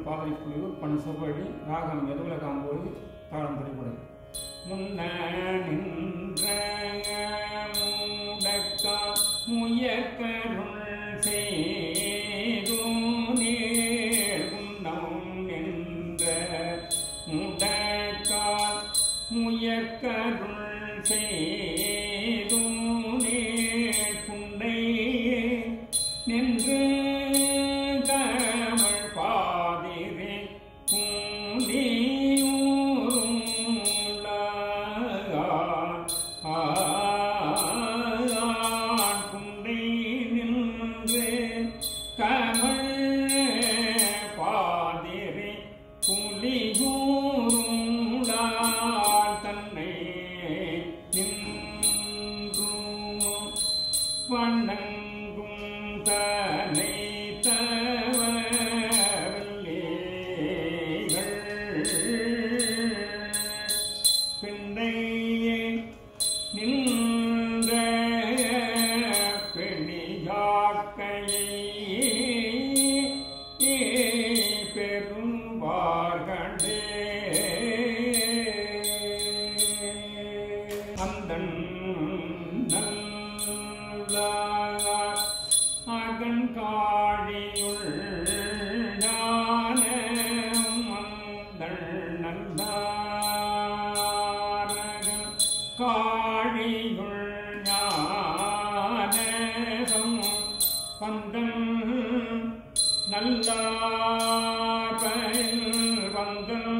பாதிரி புலியூர் பண் செவ்வழி ராகம் எதுவல காம்போது தாளம் திரைப்படை முன்ன நின்ற மூடக்கா முயற்கருள் செய்து நீர் உண்ணம் நின்ற முடக்கா முயற்கருள் செய்து நீர் புன்னை நின்று தமிழ் பாதிரே புண்டை நின்று கமல் பாதிரே புலிகூருளார் தன்னை நின்று வணங்கும் தனை தவல்லேகள் பிண்டையே நின்ற பெண்ணியாக்கையை பெரும்பார்களே அந்தன் நல்லார் அகன் காழியுள் ஞான மந்தள் நல்லாரகன் காழியுள் ஞானம் பந்தன் நல்லாபயில் வந்தன்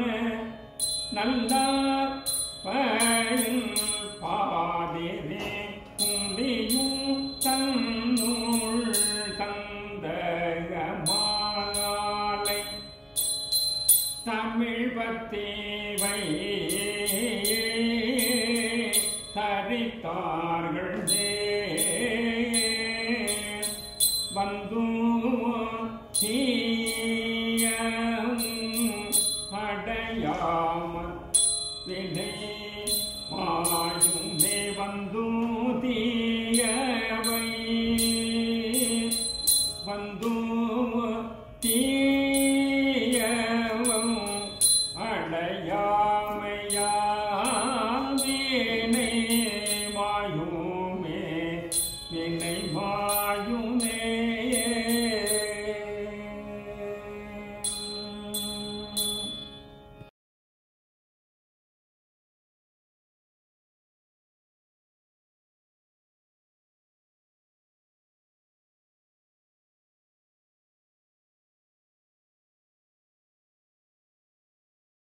நல்லார் பயில் பாதிரே குந்தியும் தன்னுள் தந்தகமாலை தமிழ் பத்தேவை தரித்தார்கள்